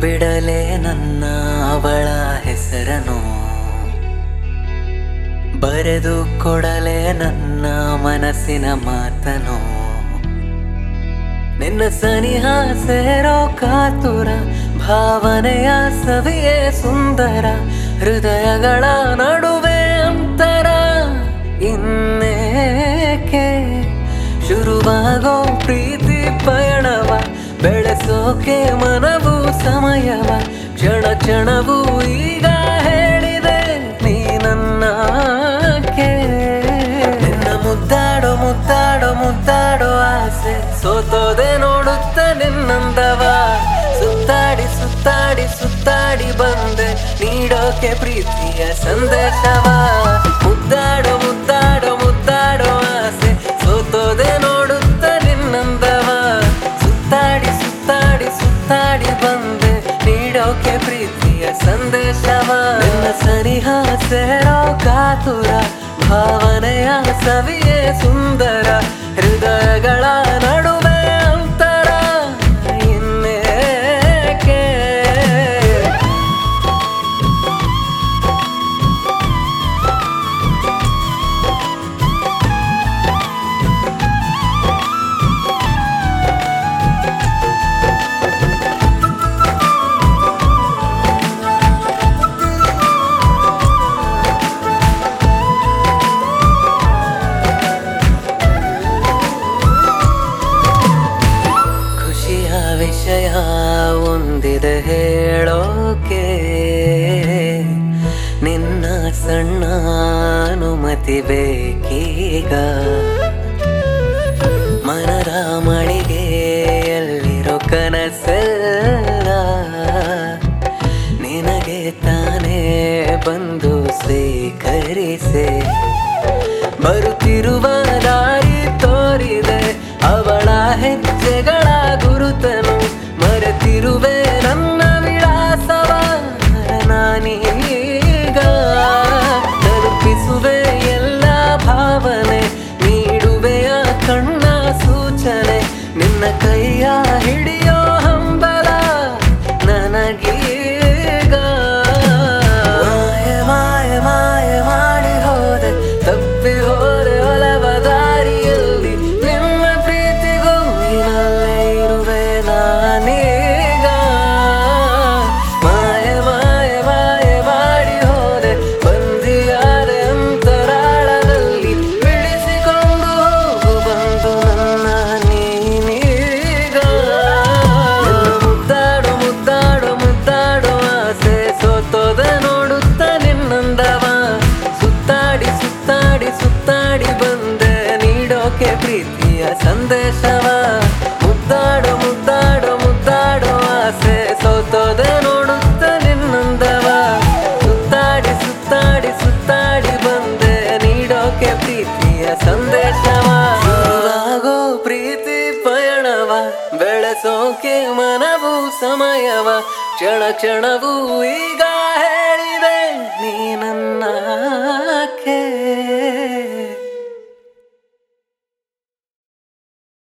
ಬಿಡಲೆ ನನ್ನ ಅವಳ ಹೆಸರನು ಬರೆದು ಕೊಡಲೆ ನನ್ನ ಮನಸ್ಸಿನ ಮಾತನು ನಿನ್ನ ಸನಿಹ ಸೇರೋ ಕಾತುರ ಭಾವನೆಯ ಸವಿಯೇ ಸುಂದರ ಹೃದಯಗಳ ನಡುವೆ ಅಂತರ ಇನ್ನೇಕೆ ಶುರುವಾಗೋ ಪ್ರೀತಿ ಪಯಣವ ಬೆಳೆಸೋಕೆ ಮನವು ಸಮಯವ ಕ್ಷಣ ಕ್ಷಣವೂ ಈಗ ಹೇಳಿದೆ ನೀ ನನ್ನ ನಿನ್ನ ಮುದ್ದಾಡೋ ಮುದ್ದಾಡೋ ಮುದ್ದಾಡೋ ಆಸೆ ಸೋತೋದೆ ನೋಡುತ್ತ ನಿನ್ನಂದವ ಸುತ್ತಾಡಿ ಸುತ್ತಾಡಿ ಸುತ್ತಾಡಿ ಬಂದೆ ನೀಡೋಕೆ ಪ್ರೀತಿಯ ಸಂದೇಶವ ಮುದ್ದಾಡೋ ಮುದ್ದಾಡೋ ಮುದ್ದಾಡೋ ಆಸೆ ಸೋತೋದೆ ನೋಡುತ್ತ ನಿನ್ನಂದವ ಸುತ್ತಾಡಿ ಸುತ್ತಾಡಿ ಸುತ್ತಾಡಿ ಬಂದೆ ನೀಡೋಕೆ ಪ್ರೀತಿಯ ಸಂದೇಶವ ನಿನ್ನ ಸನಿಹ ಸೇರೋ ಕಾತುರ ಭಾವನೆಯ ಸವಿಯೇ ಸುಂದರ ಹೃದಯಗಳ ನಡುವೆ ಅಂತರ ಇನ್ನೇಕೆ ಖುಷಿಯ ವಿಷಯ ಒಂದಿದೆ ಹೇಳೋಕೆ ನಿನ್ನ ಸಣ್ಣ ಅನುಮತಿ ಬೇಕೀಗ ಮನದ ಮಳಿಗೆಯಲ್ಲಿರೋ ಕನಸೆಲ್ಲ ನಿನಗೆ ತಾನೇ ಬಂದು ಸ್ವೀಕರಿಸೆ ಬರುತ್ತಿರುವ ದಾರಿ ತೋರಿದೆ ಅವಳ ಹೆಜ್ಜೆಗಳ ಗುರುತನು ಮರೆತಿರುವೆ ನನ್ನ ವಿಳಾಸವ ನಾನೀಗ ತಲುಪಿಸುವೆ ಎಲ್ಲ ಭಾವನೆ ನೀಡುವೆಯ ಕಣ್ಣ ಸೂಚನೆ ನಿನ್ನ ಕೈಯ ಹಿಡಿಯೋ ಹಂಬಲ ನನಗೀಗ ಮಾಯ ಮಾಯ ಮಾಯ ಮಾಡಿ ಹೋದೆ ತಪ್ಪಿ ಹೋದೆ ಒಲವ ದಾರಿಯಲ್ಲಿ ನಿಮ್ಮ ಪ್ರೀತಿಗೂ ನೀನಲ್ಲೇ ಇರುವೆ ನಾನೀಗ ಮಾಯ ಮಾಯ ಮಾಯ ಮಾಡಿ ಹೋದೆ ಬಂದಿಯಾದೆ ಅಂತರಾಳದಲ್ಲಿ ಬಿಡಿಸಿಕೊಂಡು ಹೋಗು ಬಂದು ನನ್ನ ನೀನೀಗ ನಿನ್ನ ಮುದ್ದಾಡು ಮುದ್ದಾಡು ಮುದ್ದಾಡು ಆಸೆ ಸೋತೋದ ನೋಡುತ್ತ ನಿನ್ನಂದವ ಸುತ್ತಾಡಿ ಸುತ್ತಾಡಿ ಸುತ್ತಾಡಿ ಬಂದೆ ನೀಡೋಕೆ ಪ್ರೀತಿಯ ಸಂದೇಶವ ಮುದ್ದಾಡು ಮುದ್ದಾಡು ಮುದ್ದಾಡು ಆಸೆ ಸೋತೋದೆ ನೋಡುತ್ತ ನಿನ್ನಂದವ ಸುತ್ತಾಡಿ ಸುತ್ತಾಡಿ ಸುತ್ತಾಡಿ ಬಂದೆ ನೀಡೋಕೆ ಪ್ರೀತಿಯ ಸಂದೇಶವ ಶುರುವಾಗೋ ಪ್ರೀತಿ ಪಯಣವ ಬೆಳೆಸೋಕೆ ಮನವು ಸಮಯವ ಕ್ಷಣ ಕ್ಷಣವೂ ಈಗ ಹೇಳಿದೆ ನೀ ನನ್ನ